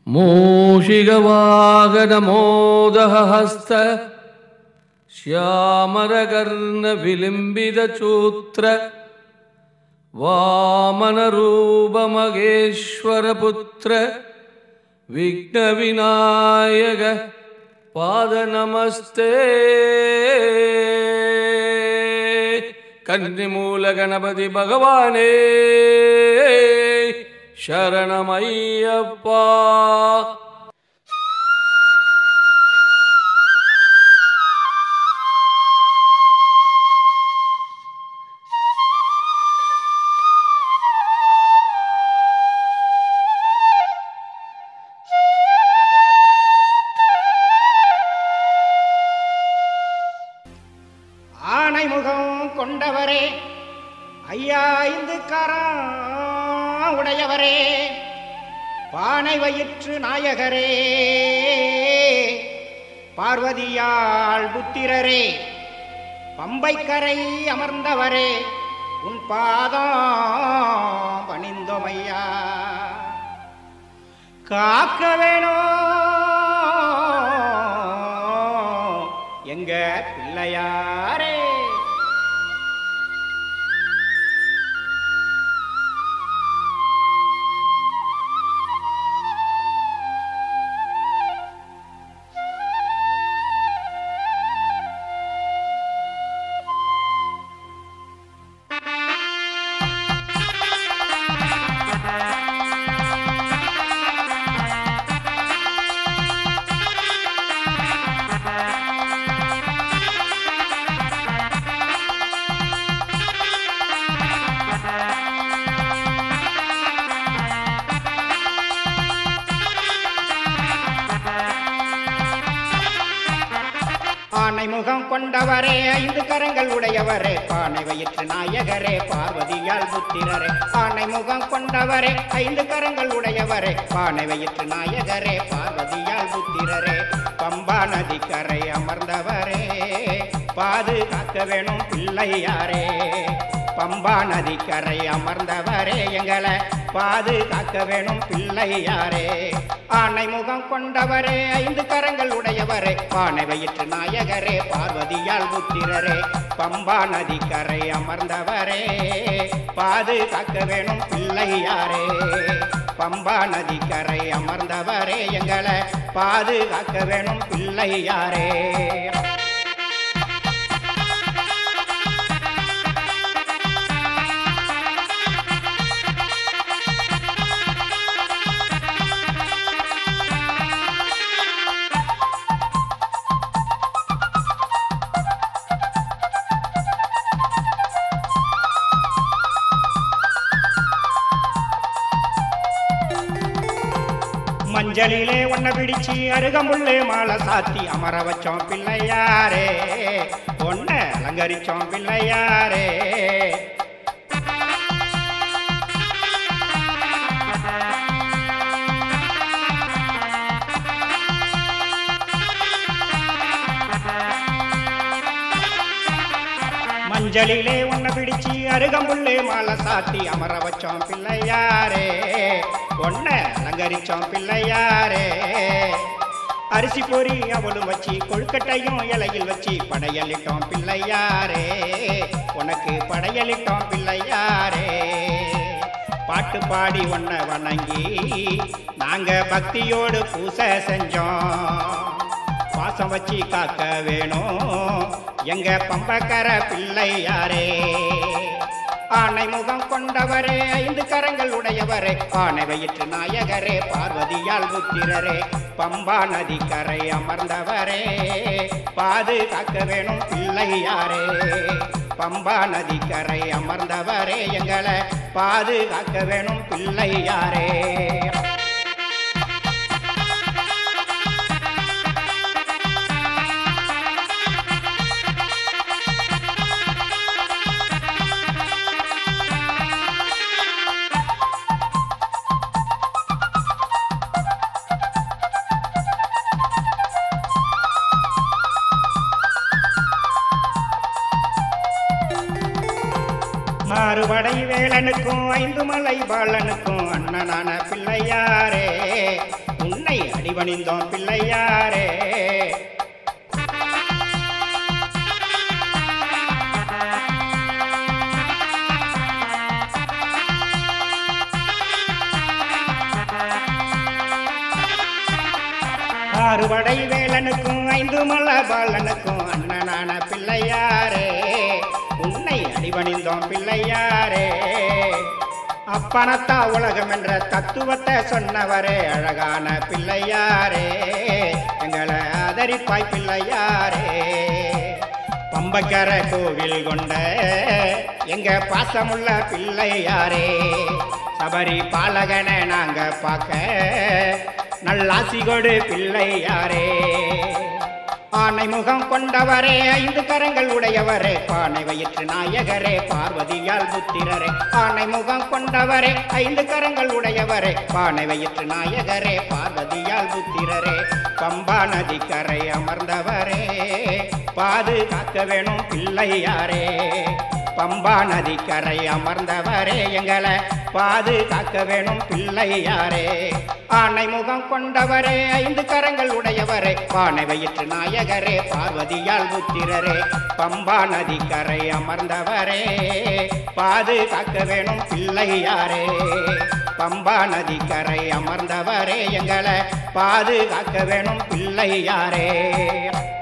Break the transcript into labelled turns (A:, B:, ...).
A: मूषिगवाहनमोदहस्त श्यामरकर्णविलिम्बितचूत्र वामनरूपमगेश्वरपुत्र विघ्नविनायक पादनमस्ते கன்னிமூலகணபதி பகவானே சரணமையப்பா
B: ஆனை முகம் கொண்டவரே ஐயா ஐந்து கரம் உடையவரே பானை வயிற்று நாயகரே பார்வதியாள் புத்திரரே பம்பைக்கரை அமர்ந்தவரே உன் பாதம் பணிந்தோமையா காக்க வேணும் எங்க பிள்ளையாரே ஆனை முகம் கொண்டவரே ஐந்து கரங்கள் உடையவரே பானை வயிற்று நாயகரே பார்வதியால் புத்திரரே ஆனை முகம் கொண்டவரே ஐந்து கரங்கள் உடையவரே பானை வயிற்று நாயகரே பார்வதியால் புத்திரரே பம்பா நதி கரை அமர்ந்தவரே பாதுகாக்க வேணும் பிள்ளையாரே பம்பா நதி கரை அமர்ந்தவரே எங்களை பாதுகாக்க வேணும் பிள்ளையாரே ஆனை முகம் கொண்டவரே ஐந்து கரங்கள் உடையவரே பானை வயிற்று நாயகரே பார்வதியால் புத்திரரே பம்பா நதி கரை அமர்ந்தவரே பாதுகாக்க வேணும் பிள்ளையாரே பம்பா நதி கரை அமர்ந்தவரே எங்களை பாதுகாக்க வேணும் பிள்ளையாரே மஞ்சளிலே ஒன்ன பிடிச்சு அருகம்புள்ளே மாலை சாத்தி அமர வச்சோம் பிள்ளையாரே ஒன்ன அலங்கரிச்சோம் பிள்ளையாரே மஞ்சளிலே உன்னை பிடிச்சு அருகம்புள்ளே மாலை சாத்தி அமர வச்சோம் பிள்ளையாரே ஒன்ன அலங்கரிச்சோம் பிள்ளையாரே அரிசி பொறி அவளும் வச்சு கொழுக்கட்டையும் இலையில் வச்சு படையலிட்டோம் பிள்ளையாரே உனக்கு படையலிட்டோம் பிள்ளையாரே பாட்டு பாடி ஒன்ன வணங்கி நாங்க பக்தியோடு பூசை செஞ்சோம் பாசம் வச்சு காக்க வேணும் எங்க பம்பக்கர பிள்ளையாரே ஆனை முகம் கொண்டவரே ஐந்து கரங்கள் உடையவரே ஆனை வயிற்று நாயகரே பார்வதியால் புத்திரரே பம்பா நதி கரை அமர்ந்தவரே பாதுகாக்க வேணும் பிள்ளையாரே பம்பா நதி கரை அமர்ந்தவரே எங்களை பாதுகாக்க வேணும் பிள்ளையாரே மாறுபடை வேலனுக்கும் ஐந்து மலை பாலனுக்கும் அண்ணனான பிள்ளையாரே உன்ன அடிபணிந்தோம் பிள்ளையாரே ஆறுபடை வேலனுக்கும் ஐந்து மல்ல பாலனுக்கும் அண்ணனான பிள்ளையாரே உன்னை அடிபணிந்தோம் பிள்ளையாரே அப்பனத்தா உலகம் என்ற தத்துவத்தை சொன்னவரே அழகான பிள்ளையாரே எங்களை ஆதரிப்பாய் பிள்ளையாரே பம்பக்கர கோவில் கொண்ட எங்க பாசமுள்ள பிள்ளையாரே சபரி பாலகனை நாங்க பார்க்க நல்லாசி கொடு பிள்ளையாரே ஆனை முகம் கொண்டவரே ஐந்து கரங்கள் உடையவரே பானை வயிற்று நாயகரே பார்வதியால் புத்திரரே ஆனை முகம் கொண்டவரே ஐந்து கரங்கள் உடையவரே பானை வயிற்று நாயகரே பார்வதியால் புத்திரரே பம்பா நதி கரை அமர்ந்தவரே பாதுகாக்க வேணும் பிள்ளையாரே பம்பா நதி கரை அமர்ந்தவரே எங்களை பாதுகாக்க வேணும் பிள்ளையாரே ஆனை முகம் கொண்டவரே ஐந்து கரங்கள் உடையவரே பானை வயிற்று நாயகரே பார்வதியால் புத்திரரே பம்பா நதி கரை அமர்ந்தவரே பாதுகாக்க வேணும் பிள்ளையாரே பம்பா நதி கரை அமர்ந்தவரே எங்களை பாதுகாக்க வேணும் பிள்ளையாரே